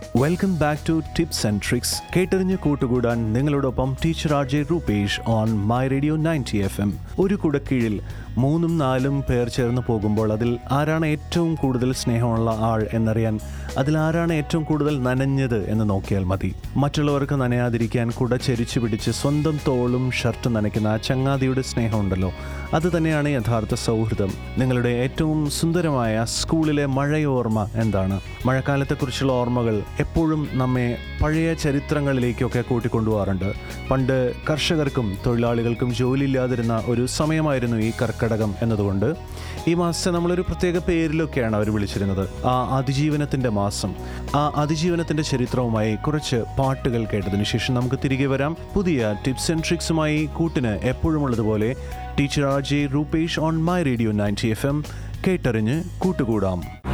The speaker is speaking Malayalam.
welcome back to tips and tricks കേട്ടറിഞ്ഞ് കൂട്ടുകൂടാൻ നിങ്ങളോടൊപ്പം teacher R J Rupesh on my radio ninety F M ഒരു കുടക്കീഴിൽ മൂന്നും നാലും പേർ ചേർന്ന് പോകുമ്പോൾ അതിൽ ആരാണ് ഏറ്റവും കൂടുതൽ സ്നേഹമുള്ള ആൾ എന്നറിയാൻ അതിൽ ആരാണ് ഏറ്റവും കൂടുതൽ നനഞ്ഞത് എന്ന് നോക്കിയാൽ മതി മറ്റുള്ളവർക്ക് നനയാതിരിക്കാൻ കുട ചെരിച്ചു പിടിച്ച് സ്വന്തം തോളും ഷർട്ടും നനയ്ക്കുന്ന ആ ചങ്ങാതിയുടെ സ്നേഹമുണ്ടല്ലോ അത് തന്നെയാണ് യഥാർത്ഥ സൗഹൃദം നിങ്ങളുടെ ഏറ്റവും സുന്ദരമായ സ്കൂളിലെ മഴയോർമ്മ എന്താണ് മഴക്കാലത്തെക്കുറിച്ചുള്ള ഓർമ്മകൾ എപ്പോഴും നമ്മെ പഴയ ചരിത്രങ്ങളിലേക്കൊക്കെ കൂട്ടിക്കൊണ്ടുപോകാറുണ്ട് പണ്ട് കർഷകർക്കും തൊഴിലാളികൾക്കും ജോലിയില്ലാതിരുന്ന ഒരു സമയമായിരുന്നു ഈ കർക്കടകം എന്നതുകൊണ്ട് ഈ മാസത്തെ നമ്മളൊരു പ്രത്യേക പേരിലൊക്കെയാണ് അവർ വിളിച്ചിരുന്നത് ആ അതിജീവനത്തിൻ്റെ മാസം ആ അതിജീവനത്തിൻ്റെ ചരിത്രവുമായി കുറച്ച് പാട്ടുകൾ കേട്ടതിന് ശേഷം നമുക്ക് തിരികെ വരാം പുതിയ ടിപ്സ് ആൻഡ് ട്രിക്സുമായി കൂട്ടിന് എപ്പോഴുമുള്ളതുപോലെ teacher R J Rupesh on my radio ninety F M കേട്ടറിഞ്ഞ് കൂട്ടുകൂടാം